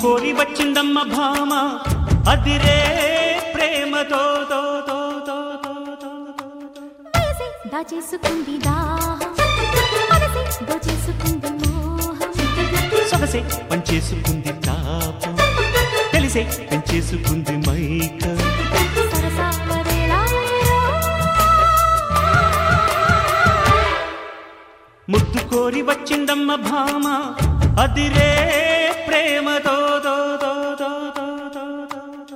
కోరి వచ్చిందమ్మ భామ అదిరే ప్రేమతో తో, తో, తో, తో, తో, తో. వయసే దాచేసుకుంది దాహం మనసే దోచేసుకుంది మోహం సొగసే పంచేసుకుంది తాపం తెలిసే పెంచేసుకుంది మైక సరసాల వేళాయో. ముద్దు కోరి వచ్చిందమ్మ భామ అదిరే ప్రేమతో తో, తో, తో, తో, తో, తో, తో.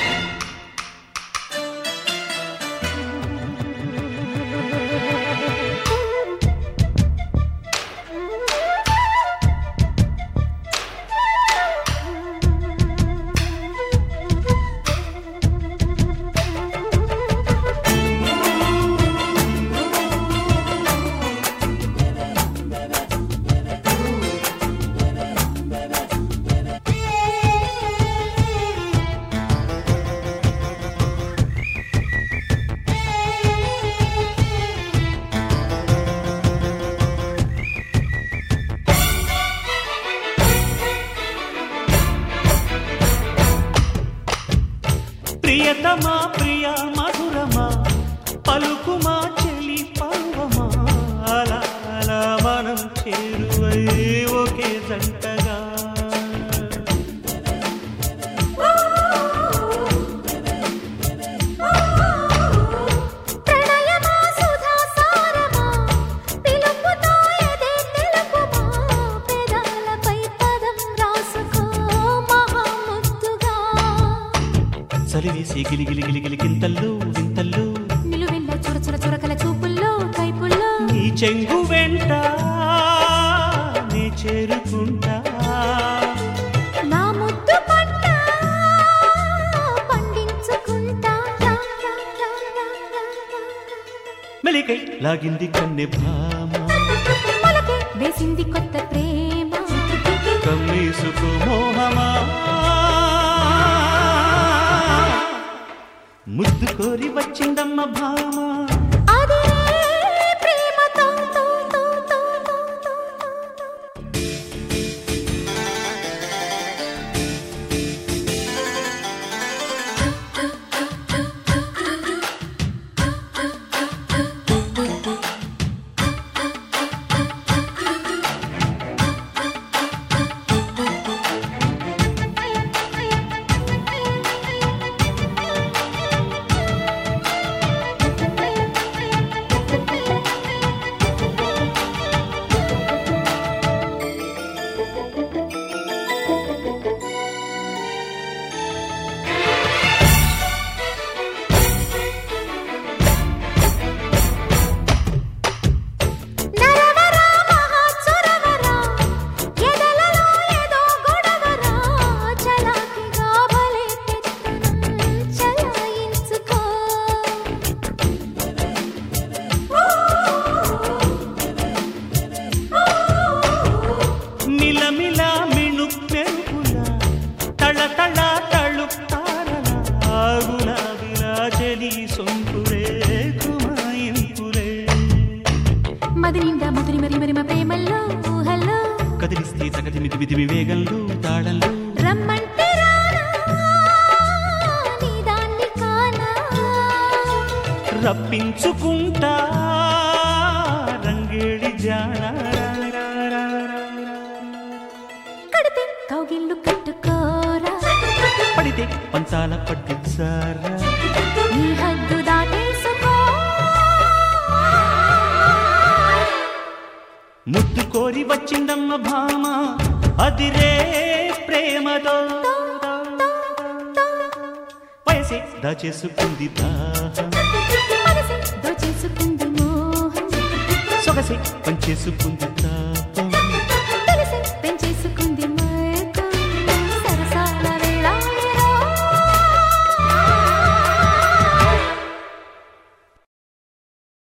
ప్రియతమా ప్రియ మధురమా పలుకుమా చెలి పర్వమా అలా అలా మనం చేరువై ఒకే జంటగా ప్రణయమా సుధా సారమా పిలుపుతో ఎదే తెలుపుమా పెదాలపై పదం రాసుకో మహాముద్దుగా చలివేసి గిలిగిలి గిలిగిలి గింతల్లో వింతల్లో నిలువెల్ల చురచుర చురకల చూపుల్లో కైపుల్లో నీ చెంగు వెంట నీ చేరుకుంటా నా ముద్దు పంట పండించుకుంటా రా, రా, రా, రా, రా, రా. మెలికై లాగింది కన్నె భామ మొలకే వేసింది కొత్త ప్రేమ కమ్మేసుకు మోహమా ముద్దు కోరి వచ్చిందమ్మ భామ అదే ప్రేమతో తో, తో, తో, తో, తో, తో. నరవరా మహాచురవరా ఎదలలో ఏదో గొడవరా చలాకిగా భలే పెత్తనం చలాయించుకో మిలమిల మిణు మెరుపుల తళ తళ తళు తారల గులాబిలా చెలి సొంపురే కుమాయింపులే మది నిండా ముదిరి మరి మరి మా ప్రేమల్లో ఊహల్లో కదిలిస్తే సగతి మిది మిది వేగంలో తాళంలో రమ్మంటే రానా నీ దాన్ని కానా రప్పించుకుంటా రంగేడి జాణ కడితే కౌగిళ్ళు కట్టుకోరా పడితే పంతాల పట్టించారా నీ హద్దు దాటేసుకో ముద్దు కోరి వచ్చిందమ్మ భామ అదిరే ప్రేమతో వయసే దాచేసుకుంది దాహం మనసే దోచేసుకుంది మోహం సొగసే పంచేసుకుంది తా